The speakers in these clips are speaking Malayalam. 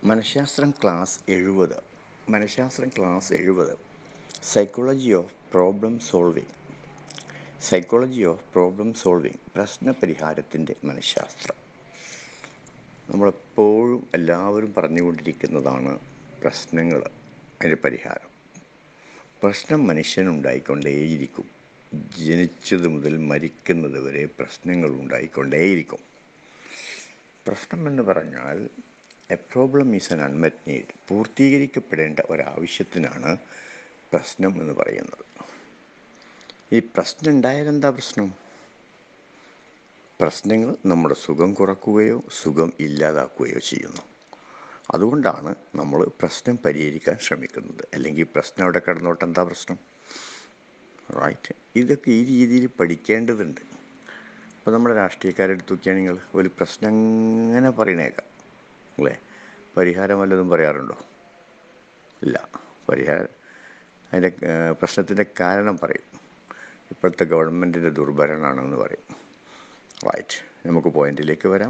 മനഃശാസ്ത്രം ക്ലാസ് എഴുപത് മനഃശാസ്ത്രം ക്ലാസ് എഴുപത് psychology of problem solving psychology of problem solving പ്രശ്നപരിഹാരത്തിൻ്റെ മനഃശാസ്ത്രം നമ്മളെപ്പോഴും എല്ലാവരും പറഞ്ഞുകൊണ്ടിരിക്കുന്നതാണ് പ്രശ്നങ്ങൾ അതിൻ്റെ പരിഹാരം പ്രശ്നം മനുഷ്യനുണ്ടായിക്കൊണ്ടേയിരിക്കും ജനിച്ചത് മുതൽ മരിക്കുന്നത് വരെ പ്രശ്നങ്ങൾ ഉണ്ടായിക്കൊണ്ടേയിരിക്കും പ്രശ്നം എന്ന് പറഞ്ഞാൽ a problem is an unmet need പൂർത്തീകരിക്കപ്പെടേണ്ട ഒരാവശ്യത്തിനാണ് പ്രശ്നം എന്ന് പറയുന്നത് ഈ പ്രശ്നം ഉണ്ടായാൽ എന്താ പ്രശ്നം പ്രശ്നങ്ങൾ നമ്മുടെ സുഖം കുറക്കുകയോ സുഖം ഇല്ലാതാക്കുകയോ ചെയ്യുന്നു അതുകൊണ്ടാണ് നമ്മൾ പ്രശ്നം പരിഹരിക്കാൻ ശ്രമിക്കുന്നത് അല്ലെങ്കിൽ പ്രശ്നം അവിടെ കിടന്നോട്ട് എന്താ പ്രശ്നം റൈറ്റ് ഇതൊക്കെ ഈ രീതിയിൽ പഠിക്കേണ്ടതുണ്ട് അപ്പോൾ നമ്മുടെ രാഷ്ട്രീയക്കാരെടുത്ത് നോക്കിയാണെങ്കിൽ ഒരു പ്രശ്നം അങ്ങനെ പറയണേക്കാം അല്ലേ പരിഹാരം വല്ലതും പറയാറുണ്ടോ ഇല്ല പരിഹാരം അതിൻ്റെ പ്രശ്നത്തിൻ്റെ കാരണം പറയും ഇപ്പോഴത്തെ ഗവൺമെൻറ്റിൻ്റെ ദുർഭരണമാണെന്ന് പറയും റൈറ്റ് നമുക്ക് പോയിന്റിലേക്ക് വരാം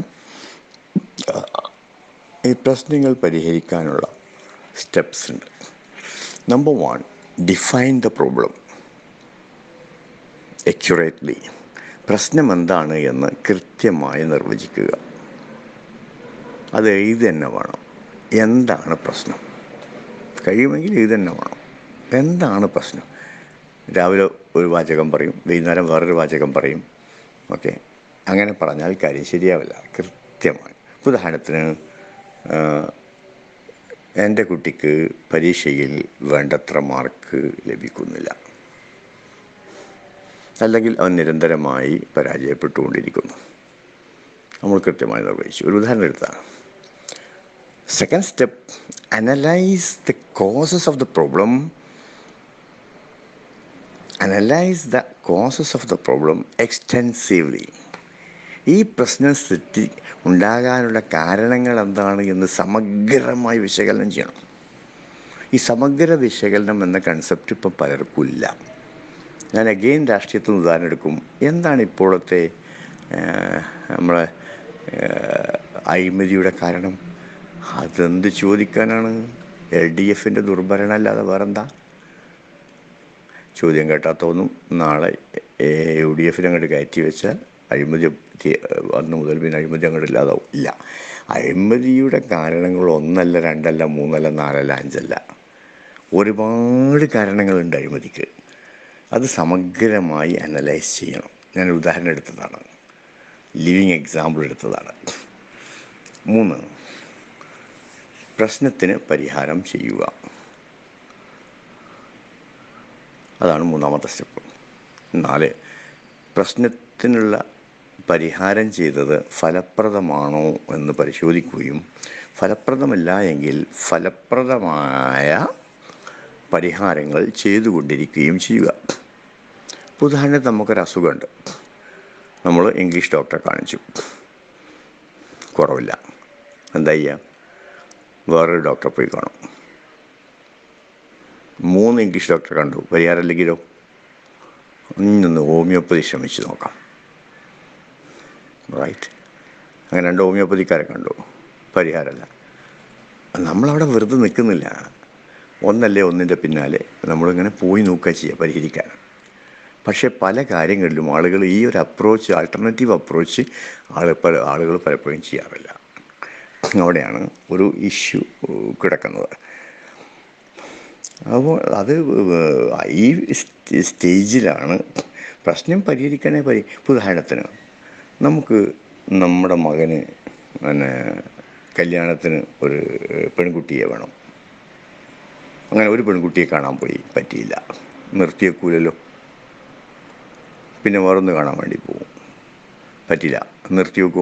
ഈ പ്രശ്നങ്ങൾ പരിഹരിക്കാനുള്ള സ്റ്റെപ്സ് ഉണ്ട് number one define the problem accurately പ്രശ്നം എന്താണ് എന്ന് കൃത്യമായി നിർവചിക്കുക അത് എഴുതി തന്നെ വേണം എന്താണ് പ്രശ്നം കഴിയുമെങ്കിൽ ഇത് തന്നെ വേണം എന്താണ് പ്രശ്നം രാവിലെ ഒരു വാചകം പറയും വൈകുന്നേരം വേറൊരു വാചകം പറയും ഓക്കെ അങ്ങനെ പറഞ്ഞാൽ കാര്യം ശരിയാവില്ല കൃത്യമായി ഉദാഹരണത്തിന് എൻ്റെ കുട്ടിക്ക് പരീക്ഷയിൽ വേണ്ടത്ര മാർക്ക് ലഭിക്കുന്നില്ല അല്ലെങ്കിൽ അവൻ നിരന്തരമായി പരാജയപ്പെട്ടുകൊണ്ടിരിക്കുന്നു നമ്മൾ കൃത്യമായി നിർവഹിച്ചു ഒരു ഉദാഹരണം എടുത്താണ് second step analyse the causes of the problem analyse the causes of the problem extensively ഈ പ്രശ്നം സൃഷ്ടി ഉണ്ടാകാനുള്ള കാരണങ്ങൾ എന്താണ് എന്ന് സമഗ്രമായി വിശകലനം ചെയ്യണം ഈ സമഗ്ര വിശകലനം എന്ന കൺസെപ്റ്റ് ഇപ്പം പലർക്കും ഇല്ല ഞാൻ അഗെയിൻ രാഷ്ട്രീയത്തിൽ നിന്ന് ഉദാഹരണം എടുക്കും എന്താണ് ഇപ്പോഴത്തെ നമ്മളെ അഴിമതിയുടെ കാരണം അതെന്ത് ചോദിക്കാനാണ് എൽ ഡി എഫിൻ്റെ ദുർഭരണം അല്ലാതെ വേറെന്താ ചോദ്യം കേട്ടാൽ തോന്നും നാളെ യു ഡി എഫിനെ അങ്ങോട്ട് കയറ്റി വെച്ചാൽ അഴിമതി അന്ന് മുതൽ പിന്നെ അഴിമതി അങ്ങോട്ട് ഇല്ലാതാവും ഇല്ല അഴിമതിയുടെ കാരണങ്ങൾ ഒന്നല്ല രണ്ടല്ല മൂന്നല്ല നാലല്ല അഞ്ചല്ല ഒരുപാട് കാരണങ്ങളുണ്ട് അഴിമതിക്ക് അത് സമഗ്രമായി അനലൈസ് ചെയ്യണം ഞാൻ ഉദാഹരണം എടുത്തതാണ് ലിവിങ് എക്സാമ്പിൾ എടുത്തതാണ് മൂന്ന് പ്രശ്നത്തിന് പരിഹാരം ചെയ്യുക അതാണ് മൂന്നാമത്തെ സ്റ്റെപ്പ് നാല് പ്രശ്നത്തിനുള്ള പരിഹാരം ചെയ്തത് ഫലപ്രദമാണോ എന്ന് പരിശോധിക്കുകയും ഫലപ്രദമല്ല എങ്കിൽ ഫലപ്രദമായ പരിഹാരങ്ങൾ ചെയ്തുകൊണ്ടിരിക്കുകയും ചെയ്യുക ഉദാഹരണത്തിന് നമുക്കൊരു അസുഖമുണ്ട് നമ്മൾ ഇംഗ്ലീഷ് ഡോക്ടറെ കാണിച്ചു കുറവില്ല എന്താ ചെയ്യുക വേറൊരു ഡോക്ടറെ പോയി കാണും മൂന്ന് ഇംഗ്ലീഷ് ഡോക്ടറെ കണ്ടു പരിഹാരമില്ലെങ്കിലോ ഇന്നൊന്ന് ഹോമിയോപ്പതി ശ്രമിച്ച് നോക്കാം റൈറ്റ് അങ്ങനെ രണ്ട് ഹോമിയോപ്പതിക്കാരെ കണ്ടു പരിഹാരമല്ല നമ്മളവിടെ വെറുതെ നിൽക്കുന്നില്ല ഒന്നല്ലേ ഒന്നിൻ്റെ പിന്നാലെ നമ്മളിങ്ങനെ പോയി നോക്കുക ചെയ്യുക പരിഹരിക്കാൻ പക്ഷേ പല കാര്യങ്ങളിലും ആളുകൾ ഈ ഒരു അപ്രോച്ച് ആൾട്ടർനേറ്റീവ് അപ്രോച്ച് ആൾ പല ആളുകൾ പലപ്പോഴും ചെയ്യാറില്ല അവിടെയാണ് ഒരു ഇഷ്യൂ കിടക്കുന്നത് അപ്പോൾ അത് ഈ സ്റ്റേജിലാണ് പ്രശ്നം പരിഹരിക്കാനേ പരി ഉദാഹരണത്തിന് നമുക്ക് നമ്മുടെ മകന് പിന്നെ കല്യാണത്തിന് ഒരു പെൺകുട്ടിയെ വേണം അങ്ങനെ ഒരു പെൺകുട്ടിയെ കാണാൻ പോയി പറ്റിയില്ല നിർത്തിയേക്കൂലല്ലോ പിന്നെ വേറൊന്ന് കാണാൻ വേണ്ടി പോകും പറ്റില്ല നിർത്തി വെക്കുമോ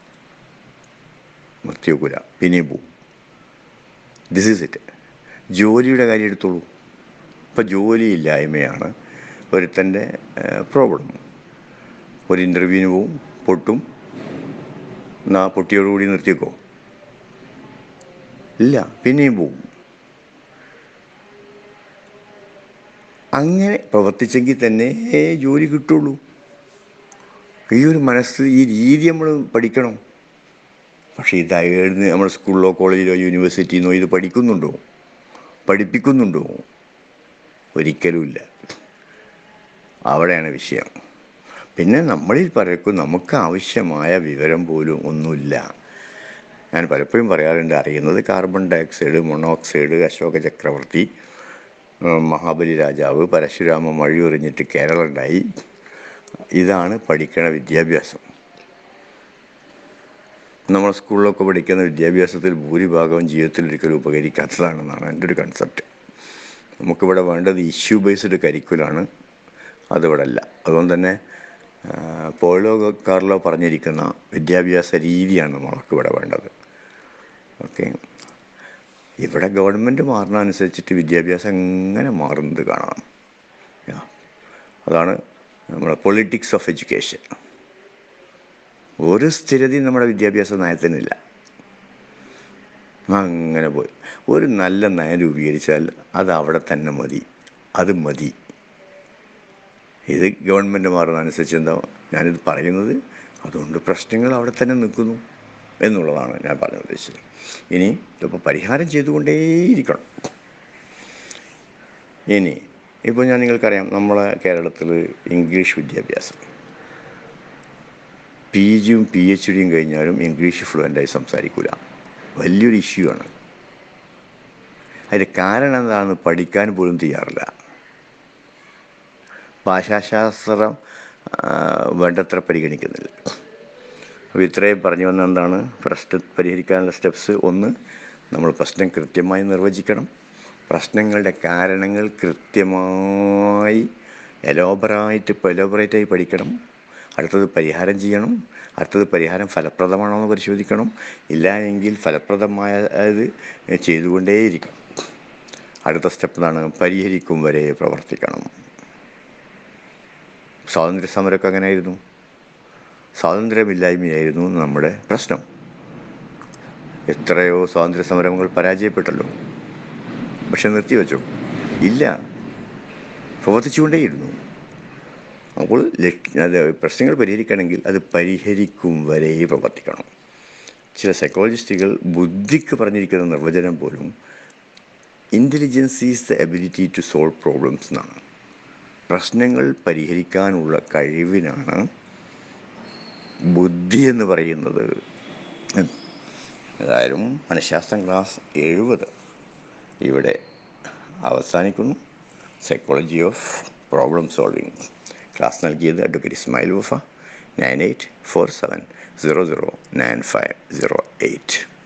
നിർത്തി വെക്കൂല പിന്നെയും പോവും ദിസ് ഈസ് ഇറ്റ് ജോലിയുടെ കാര്യം എടുത്തോളൂ ഇപ്പോൾ ജോലിയില്ലായ്മയാണ് ഒരുത്തൻ്റെ പ്രോബ്ലം ഒരു ഇൻ്റർവ്യൂവിന് പോവും പൊട്ടും എന്നാ പൊട്ടിയോടുകൂടി നിർത്തിയേക്കോ ഇല്ല പിന്നെയും പോവും അങ്ങനെ പ്രവർത്തിച്ചെങ്കിൽ തന്നെ ജോലി കിട്ടുള്ളൂ ഈ ഒരു മനസ്സ് ഈ രീതി നമ്മൾ പഠിക്കണം പക്ഷേ ഇത് എഴുതി നമ്മുടെ സ്കൂളിലോ കോളേജിലോ യൂണിവേഴ്സിറ്റിന്നോ ഇത് പഠിക്കുന്നുണ്ടോ പഠിപ്പിക്കുന്നുണ്ടോ ഒരിക്കലുമില്ല അവിടെയാണ് വിഷയം പിന്നെ നമ്മളിൽ പലർക്കും നമുക്ക് ആവശ്യമായ വിവരം പോലും ഒന്നുമില്ല ഞാൻ പലപ്പോഴും പറയാറുണ്ട് അറിയുന്നത് കാർബൺ ഡയോക്സൈഡ് മൊണോക്സൈഡ് അശോക ചക്രവർത്തി ഉം, മഹാബലി രാജാവ് പരശുരാമ മഴയുറിഞ്ഞിട്ട് കേരളം ഉണ്ടായി ഇതാണ് പഠിക്കണ വിദ്യാഭ്യാസം നമ്മൾ സ്കൂളിലൊക്കെ പഠിക്കുന്ന വിദ്യാഭ്യാസത്തിൽ ഭൂരിഭാഗവും ജീവിതത്തിൽ ഒരിക്കലും ഉപകരിക്കാത്തതാണെന്നാണ് എൻ്റെ ഒരു കൺസെപ്റ്റ് നമുക്കിവിടെ വേണ്ടത് ഇഷ്യൂ ബേസ്ഡ് കരിക്കുലാണ് അതിവിടെ അല്ല അതുകൊണ്ട് തന്നെ ആ, പോളോ കാർലോ പറഞ്ഞിരിക്കുന്ന വിദ്യാഭ്യാസ രീതിയാണ് നമുക്കിവിടെ വേണ്ടത് ഓക്കെ ഇവിടെ ഗവൺമെൻറ് മാറുന്നതനുസരിച്ചിട്ട് വിദ്യാഭ്യാസം എങ്ങനെ മാറുന്നത് കാണാം യാ. അതാണ് നമ്മുടെ പൊളിറ്റിക്സ് ഓഫ് എഡ്യൂക്കേഷൻ ഒരു സ്ഥിരതയും നമ്മുടെ വിദ്യാഭ്യാസ നയത്തിനില്ല അങ്ങനെ പോയി ഒരു നല്ല നയം രൂപീകരിച്ചാൽ അത് അവിടെ തന്നെ മതി അത് മതി ഇത് ഗവൺമെൻറ് മാറുന്നതനുസരിച്ച് എന്താ ഞാനിത് പറയുന്നത് അതുകൊണ്ട് പ്രശ്നങ്ങൾ അവിടെ തന്നെ നിൽക്കുന്നു എന്നുള്ളതാണ് ഞാൻ പറഞ്ഞു ഉദ്ദേശിച്ചത് ഇനി ഇതിപ്പോൾ പരിഹാരം ചെയ്തുകൊണ്ടേയിരിക്കണം ഇനി ഇപ്പോൾ ഞാൻ നിങ്ങൾക്കറിയാം നമ്മളെ കേരളത്തിൽ ഇംഗ്ലീഷ് വിദ്യാഭ്യാസം പി ജിയും പി എച്ച് ഡിയും കഴിഞ്ഞാലും ഇംഗ്ലീഷ് ഫ്ലുവൻ്റായി സംസാരിക്കില്ല വലിയൊരു ഇഷ്യൂ ആണ് അതിൻ്റെ കാരണം എന്താണെന്ന് പഠിക്കാൻ പോലും തയ്യാറില്ല ഭാഷാശാസ്ത്രം ആ, വേണ്ടത്ര പരിഗണിക്കുന്നില്ല അപ്പോൾ ഇത്രയും പറഞ്ഞു വന്ന എന്താണ് പ്രശ്നം പരിഹരിക്കാനുള്ള സ്റ്റെപ്സ് ഒന്ന് നമ്മൾ പ്രശ്നം കൃത്യമായി നിർവചിക്കണം പ്രശ്നങ്ങളുടെ കാരണങ്ങൾ കൃത്യമായി എലോബറായിട്ട് എലോബറേറ്റായി പഠിക്കണം അടുത്തത് പരിഹാരം ചെയ്യണം അടുത്തത് പരിഹാരം ഫലപ്രദമാണോ എന്ന് പരിശോധിക്കണം ഇല്ല എങ്കിൽ ഫലപ്രദമായ ഇത് ചെയ്തുകൊണ്ടേയിരിക്കണം അടുത്ത സ്റ്റെപ്പ് എന്താണ് പരിഹരിക്കും വരെ പ്രവർത്തിക്കണം സ്വാതന്ത്ര്യ സമരമൊക്കെ അങ്ങനെയായിരുന്നു സ്വാതന്ത്ര്യമില്ലായ്മയായിരുന്നു നമ്മുടെ പ്രശ്നം എത്രയോ സ്വാതന്ത്ര്യ സമരങ്ങൾ പരാജയപ്പെട്ടല്ലോ പക്ഷെ നിർത്തിവെച്ചോ ഇല്ല പ്രവർത്തിച്ചുകൊണ്ടേയിരുന്നു അപ്പോൾ ലക്ഷ്യ അത് പ്രശ്നങ്ങൾ പരിഹരിക്കണമെങ്കിൽ അത് പരിഹരിക്കും വരെ പ്രവർത്തിക്കണം ചില സൈക്കോളജിസ്റ്റുകൾ ബുദ്ധിക്ക് പറഞ്ഞിരിക്കുന്ന നിർവചനം പോലും intelligence is the ability to solve problems എന്നാണ് പ്രശ്നങ്ങൾ പരിഹരിക്കാനുള്ള കഴിവിനാണ് ബുദ്ധി എന്ന് പറയുന്നത് ഏതായാലും മനഃശാസ്ത്രം ക്ലാസ് എഴുപത് ഇവിടെ അവസാനിക്കുന്നു psychology of problem solving class നൽകിയത് advocate Ismail Wafa nine eight four seven zero zero nine five zero eight